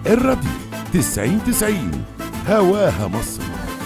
الراديو تسعين تسعين هواها مصر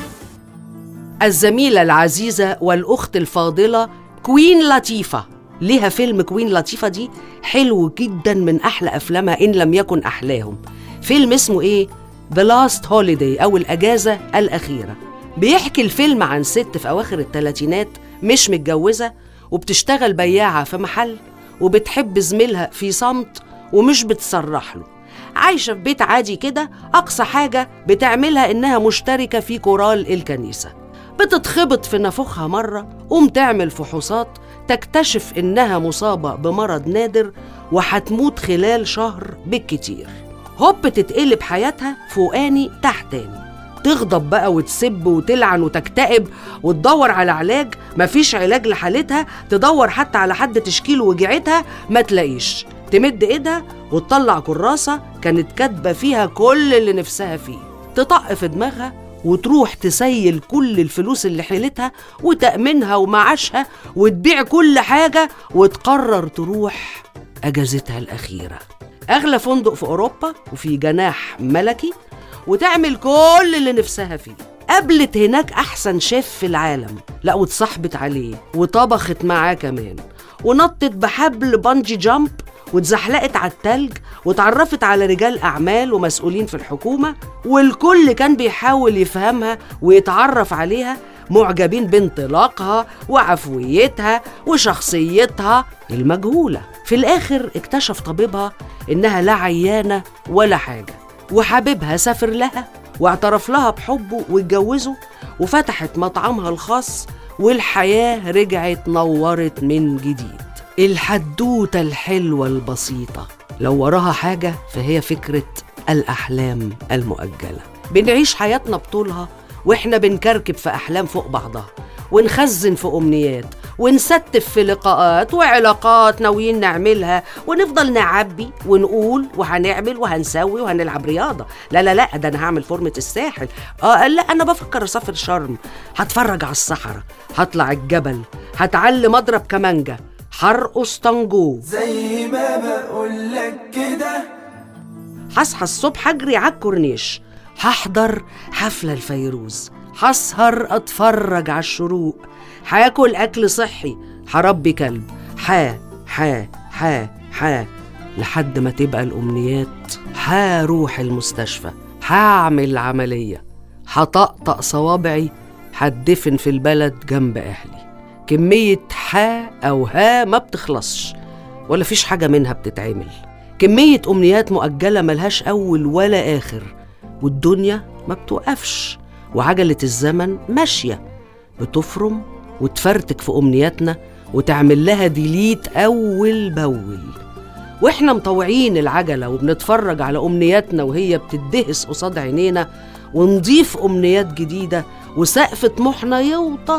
الزميلة العزيزة والأخت الفاضلة كوين لطيفة ليها فيلم كوين لطيفة دي حلو جدا من أحلى أفلامها إن لم يكن أحلاهم فيلم اسمه إيه؟ The Last Holiday أو الأجازة الأخيرة بيحكي الفيلم عن ست في أواخر الثلاثينات مش متجوزة وبتشتغل بياعة في محل وبتحب زميلها في صمت ومش بتصرح له عايشة في بيت عادي كده أقصى حاجة بتعملها إنها مشتركة في كورال الكنيسة بتتخبط في نافوخها مرة قوم تعمل فحوصات تكتشف إنها مصابة بمرض نادر وهتموت خلال شهر بالكتير هوب تتقلب حياتها فوقاني تحتاني تغضب بقى وتسب وتلعن وتكتئب وتدور على علاج مفيش علاج لحالتها تدور حتى على حد تشكيل وجعتها ما تلاقيش تمد ايدها وتطلع كراسة كانت كاتبة فيها كل اللي نفسها فيه تطق في دماغها وتروح تسيل كل الفلوس اللي حيلتها وتأمينها ومعاشها وتبيع كل حاجة وتقرر تروح أجازتها الأخيرة أغلى فندق في أوروبا وفي جناح ملكي وتعمل كل اللي نفسها فيه قابلت هناك أحسن شيف في العالم لا واتصاحبت عليه وطبخت معاه كمان ونطت بحبل بانجي جامب واتزحلقت على التلج واتعرفت على رجال أعمال ومسؤولين في الحكومة والكل كان بيحاول يفهمها ويتعرف عليها معجبين بانطلاقها وعفويتها وشخصيتها المجهولة في الآخر اكتشف طبيبها إنها لا عيانة ولا حاجة وحبيبها سافر لها واعترف لها بحبه واتجوزوا وفتحت مطعمها الخاص والحياة رجعت نورت من جديد الحدوتة الحلوة البسيطة لو وراها حاجة فهي فكرة الأحلام المؤجلة بنعيش حياتنا بطولها وإحنا بنكركب في أحلام فوق بعضها ونخزن في أمنيات ونستف في لقاءات وعلاقات ناويين نعملها ونفضل نعبي ونقول وهنعمل وهنسوي وهنلعب رياضة لا لا لا ده أنا هعمل فورمة الساحل آه لا أنا بفكر أسافر شرم هتفرج على الصحراء هطلع الجبل هتعلم أضرب كمانجة هرقص تانجو زي ما بقولك كده هصحى الصبح اجري على الكورنيش هحضر حفلة الفيروز هسهر اتفرج على الشروق هاكل اكل صحي هربي كلب حا حا حا حا لحد ما تبقى الامنيات هروح المستشفى هعمل عملية هطقطق صوابعي هتدفن في البلد جنب اهلي كمية حا او ها ما بتخلصش ولا فيش حاجة منها بتتعمل كمية أمنيات مؤجلة ملهاش أول ولا آخر والدنيا ما بتوقفش وعجلة الزمن ماشية بتفرم وتفرتك في أمنياتنا وتعمل لها ديليت أول بأول واحنا مطوعين العجلة وبنتفرج على أمنياتنا وهي بتدهس قصاد عينينا ونضيف أمنيات جديدة وسقف طموحنا يوطى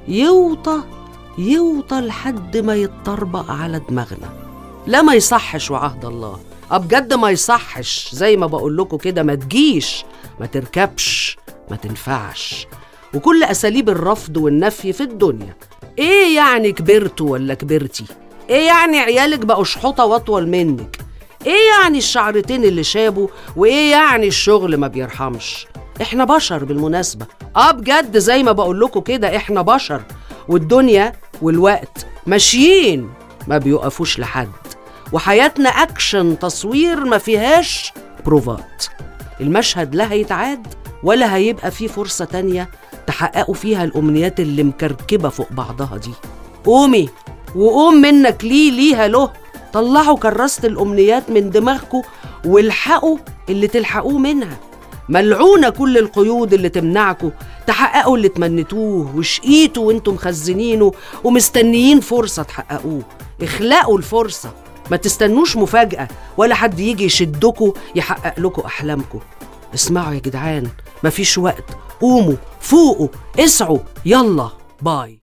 يوطى يوطى لحد ما يتطربق على دماغنا لا ما يصحش وعهد الله اه بجد ما يصحش زي ما بقول لكم كده ما تجيش ما تركبش ما تنفعش وكل اساليب الرفض والنفي في الدنيا ايه يعني كبرتوا ولا كبرتي ايه يعني عيالك بقوا شحوطه واطول منك ايه يعني الشعرتين اللي شابوا وايه يعني الشغل ما بيرحمش احنا بشر بالمناسبه اه بجد زي ما بقول لكم كده احنا بشر والدنيا والوقت ماشيين ما بيوقفوش لحد وحياتنا اكشن تصوير ما فيهاش بروفات المشهد لا هيتعاد ولا هيبقى فيه فرصة تانية تحققوا فيها الأمنيات اللي مكركبة فوق بعضها دي قومي وقوم منك ليه ليها له طلعوا كراسة الأمنيات من دماغكم والحقوا اللي تلحقوه منها ملعونة كل القيود اللي تمنعكوا تحققوا اللي تمنتوه وشقيتوا وانتم مخزنينه ومستنيين فرصة تحققوه اخلقوا الفرصة ما تستنوش مفاجأة ولا حد يجي يشدكوا يحقق لكم أحلامكم اسمعوا يا جدعان مفيش وقت قوموا فوقوا اسعوا يلا باي